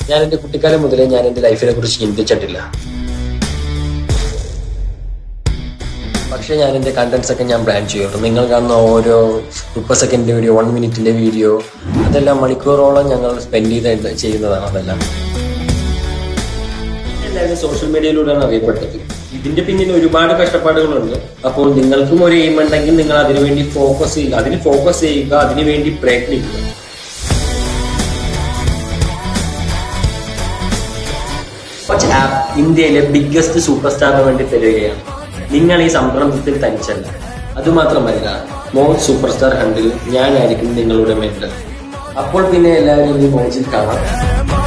ഞാൻ എന്റെ കുട്ടിക്കാലം മുതലേ ഞാൻ എന്റെ ലൈഫിനെ കുറിച്ച് ചിന്തിച്ചിട്ടില്ല പക്ഷേ ഞാൻ എന്റെ കണ്ടന്റ്സ് ഒക്കെ ഞാൻ പ്ലാൻ ചെയ്യുള്ളൂ നിങ്ങൾ കാണുന്ന ഓരോ മുപ്പത് സെക്കൻഡിന്റെ വീഡിയോ വൺ മിനിറ്റിന്റെ വീഡിയോ അതെല്ലാം മണിക്കൂറോളം ഞങ്ങൾ സ്പെൻഡ് ചെയ്ത് ചെയ്യുന്നതാണ് അതെല്ലാം എല്ലാവരും സോഷ്യൽ മീഡിയയിലൂടെയാണ് അറിയപ്പെട്ടത് ഇതിന്റെ പിന്നിൽ ഒരുപാട് കഷ്ടപ്പാടുകളുണ്ട് അപ്പോൾ നിങ്ങൾക്കും ഒരു എയിം ഉണ്ടെങ്കിൽ നിങ്ങൾ അതിനുവേണ്ടി ഫോക്കസ് ചെയ്യുക അതിന് ഫോക്കസ് ചെയ്യുക അതിനുവേണ്ടി പ്രയത്നിക്കുക കോച്ച് ആപ്പ് ഇന്ത്യയിലെ ബിഗ്ഗസ്റ്റ് സൂപ്പർ സ്റ്റാറിന് വേണ്ടി തരികയാണ് നിങ്ങൾ ഈ സംരംഭത്തിൽ തനിച്ചല്ല അതുമാത്രമല്ല മോൾ സൂപ്പർ സ്റ്റാർ ഹണ്ടിൽ ഞാനായിരിക്കും നിങ്ങളുടെ മെന്റർ അപ്പോൾ പിന്നെ എല്ലാവരും ഈ മോച്ചിൽ കാണാം